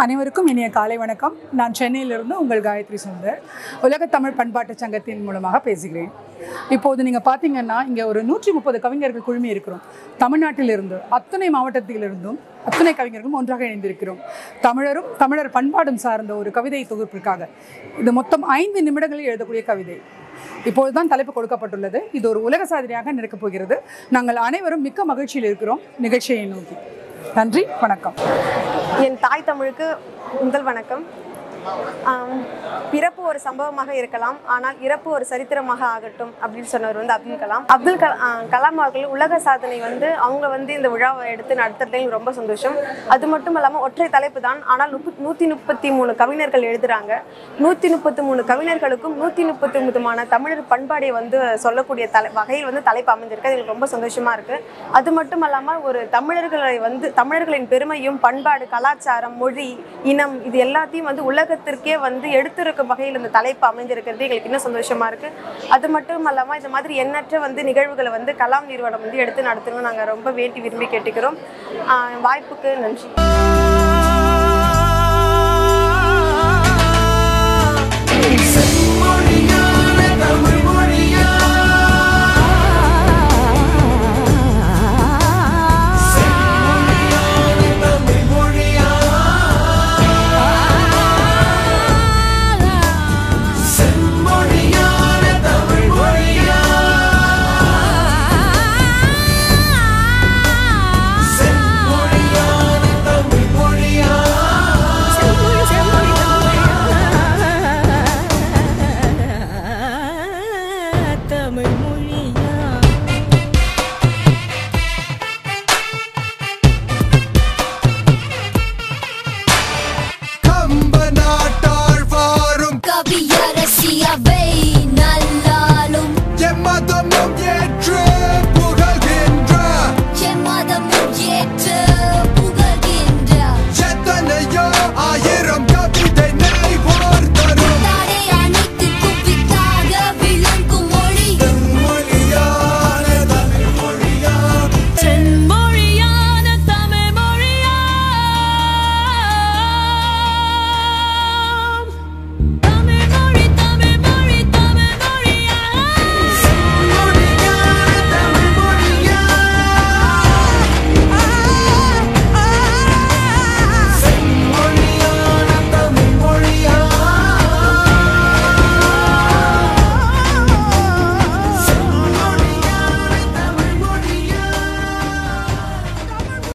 அனைவருக்கும் இனிய காலை வணக்கம் நான் சென்னையிலிருந்து உங்கள் காயத்ரி சுந்தர் உலக தமிழ் பண்பாட்டு சங்கத்தின் மூலமாக பேசுகிறேன் இப்போது நீங்கள் பார்த்தீங்கன்னா இங்கே ஒரு நூற்றி முப்பது கவிஞர்கள் குழுமி இருக்கிறோம் தமிழ்நாட்டிலிருந்து அத்தனை மாவட்டத்திலிருந்தும் அத்தனை கவிஞர்களும் ஒன்றாக இணைந்திருக்கிறோம் தமிழரும் தமிழர் பண்பாடும் சார்ந்த ஒரு கவிதை தொகுப்பிற்காக இது மொத்தம் ஐந்து நிமிடங்களில் எழுதக்கூடிய கவிதை இப்பொழுதுதான் தலைப்பு கொடுக்கப்பட்டுள்ளது இது ஒரு உலக சாதனையாக நடக்கப் போகிறது நாங்கள் அனைவரும் மிக்க மகிழ்ச்சியில் இருக்கிறோம் நிகழ்ச்சியை நோக்கி நன்றி வணக்கம் என் தாய் தமிழுக்கு முதல் வணக்கம் ஆம், பிறப்பு ஒரு சம்பவமாக இருக்கலாம் ஆனால் இறப்பு ஒரு சரித்திரமாக ஆகட்டும் அப்படின்னு சொன்னவர் வந்து அப்துல் கலாம் அப்துல் கலாம் ஆ, கலாம் அவர்கள் உலக சாதனை வந்து அவங்க வந்து இந்த விழாவை எடுத்து நடத்துறதுல எனக்கு ரொம்ப சந்தோஷம் அது மட்டும் இல்லாமல் ஒற்றை தலைப்பு தான் ஆனால் முப்ப நூற்றி முப்பத்தி மூணு கவிஞர்கள் எழுதுறாங்க நூற்றி முப்பத்தி மூணு கவிஞர்களுக்கும் நூற்றி முப்பத்தி விதமான தமிழர் பண்பாடை வந்து சொல்லக்கூடிய தலை வகையில் வந்து தலைப்பு அமைஞ்சிருக்கு அது எனக்கு ரொம்ப சந்தோஷமா இருக்கு அது மட்டும் இல்லாமல் ஒரு தமிழர்களை வந்து தமிழர்களின் பெருமையும் பண்பாடு கலாச்சாரம் மொழி இனம் இது எல்லாத்தையும் வந்து உலகத்திற்கே வந்து எடுத்திருக்கும் வகையில் இந்த தலைப்பு அமைஞ்சிருக்கிறது எங்களுக்கு இன்னும் சந்தோஷமா இருக்கு அது மட்டும் இல்லாமல் இந்த மாதிரி எண்ணற்ற வந்து நிகழ்வுகளை வந்து கலாம் நிறுவனம் வந்து எடுத்து நடத்தணும்னு நாங்கள் ரொம்ப வேண்டி விரும்பி கேட்டுக்கிறோம் ஆஹ் வாய்ப்புக்கு நன்றி செல்ல